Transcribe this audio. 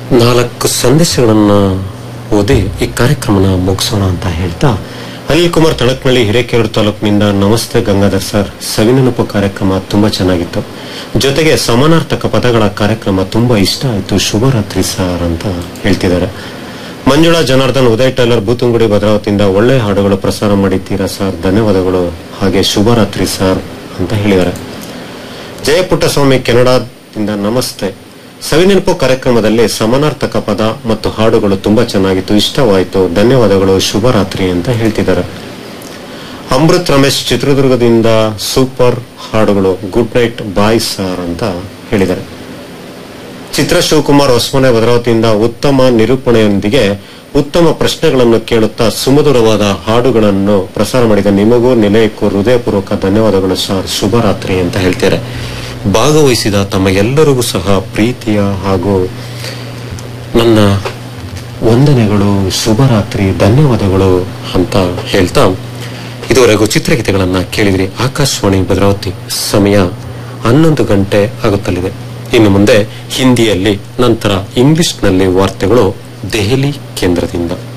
ನಾಲ್ಕು ಸಂದೇಶಗಳನ್ನ ಓದಿ ಈ ಕಾರ್ಯಕ್ರಮನ ಮುಗಿಸೋಣ ಅಂತ ಹೇಳ್ತಾ ಅನಿಲ್ ಕುಮಾರ್ ತಳಕ್ನಳ್ಳಿ ಹಿರೇಕೆರೂರು ತಾಲೂಕಿನಿಂದ ನಮಸ್ತೆ ಗಂಗಾಧರ್ ಸರ್ ಸವಿನೆನಪು ಕಾರ್ಯಕ್ರಮ ತುಂಬಾ ಚೆನ್ನಾಗಿತ್ತು ಜೊತೆಗೆ ಸಮಾನಾರ್ಥಕ ಪದಗಳ ಕಾರ್ಯಕ್ರಮ ತುಂಬಾ ಇಷ್ಟ ಆಯ್ತು ಶುಭರಾತ್ರಿ ಸರ್ ಅಂತ ಹೇಳ್ತಿದ್ದಾರೆ ಮಂಜುಳಾ ಜನಾರ್ದನ್ ಉದಯ್ ಟೈಲರ್ ಬೂತುಂಗುಡಿ ಭದ್ರಾವತಿಯಿಂದ ಒಳ್ಳೆ ಹಾಡುಗಳು ಪ್ರಸಾರ ಮಾಡಿದ್ದೀರಾ ಸರ್ ಧನ್ಯವಾದಗಳು ಹಾಗೆ ಶುಭರಾತ್ರಿ ಸರ್ ಅಂತ ಹೇಳಿದ್ದಾರೆ ಜಯಪುಟ್ಟಸ್ವಾಮಿ ಕೆನಡಾದಿಂದ ನಮಸ್ತೆ ಸವಿನೆನಪು ಕಾರ್ಯಕ್ರಮದಲ್ಲಿ ಸಮಾನಾರ್ಥಕ ಪದ ಮತ್ತು ಹಾಡುಗಳು ತುಂಬಾ ಚೆನ್ನಾಗಿತ್ತು ಇಷ್ಟವಾಯಿತು ಧನ್ಯವಾದಗಳು ಶುಭರಾತ್ರಿ ಅಂತ ಹೇಳ್ತಿದ್ದಾರೆ ಅಮೃತ್ ರಮೇಶ್ ಚಿತ್ರದುರ್ಗದಿಂದ ಸೂಪರ್ ಹಾಡುಗಳು ಗುಡ್ ನೈಟ್ ಬಾಯ್ ಸರ್ ಅಂತ ಹೇಳಿದ್ದಾರೆ ಚಿತ್ರ ಶಿವಕುಮಾರ್ ಹೊಸಮನೆ ಭದ್ರಾವತಿಯಿಂದ ಉತ್ತಮ ನಿರೂಪಣೆಯೊಂದಿಗೆ ಉತ್ತಮ ಪ್ರಶ್ನೆಗಳನ್ನು ಕೇಳುತ್ತಾ ಸುಮಧುರವಾದ ಹಾಡುಗಳನ್ನು ಪ್ರಸಾರ ಮಾಡಿದ ನಿಮಗೂ ನಿಲಯಕ್ಕೂ ಹೃದಯಪೂರ್ವಕ ಧನ್ಯವಾದಗಳು ಸರ್ ಶುಭರಾತ್ರಿ ಅಂತ ಹೇಳ್ತಾರೆ ಭಾಗವಹಿಸಿದ ತಮ್ಮ ಎಲ್ಲರಿಗೂ ಸಹ ಪ್ರೀತಿಯ ಹಾಗೂ ನನ್ನ ವಂದನೆಗಳು ಶುಭರಾತ್ರಿ ಧನ್ಯವಾದಗಳು ಅಂತ ಹೇಳ್ತಾ ಇದುವರೆಗೂ ಚಿತ್ರಗೀತೆಗಳನ್ನ ಕೇಳಿದ್ರಿ ಆಕಾಶವಾಣಿ ಭದ್ರಾವತಿ ಸಮಯ ಹನ್ನೊಂದು ಗಂಟೆ ಆಗುತ್ತಲಿದೆ ಇನ್ನು ಮುಂದೆ ಹಿಂದಿಯಲ್ಲಿ ನಂತರ ಇಂಗ್ಲಿಷ್ನಲ್ಲಿ ವಾರ್ತೆಗಳು ದೆಹಲಿ ಕೇಂದ್ರದಿಂದ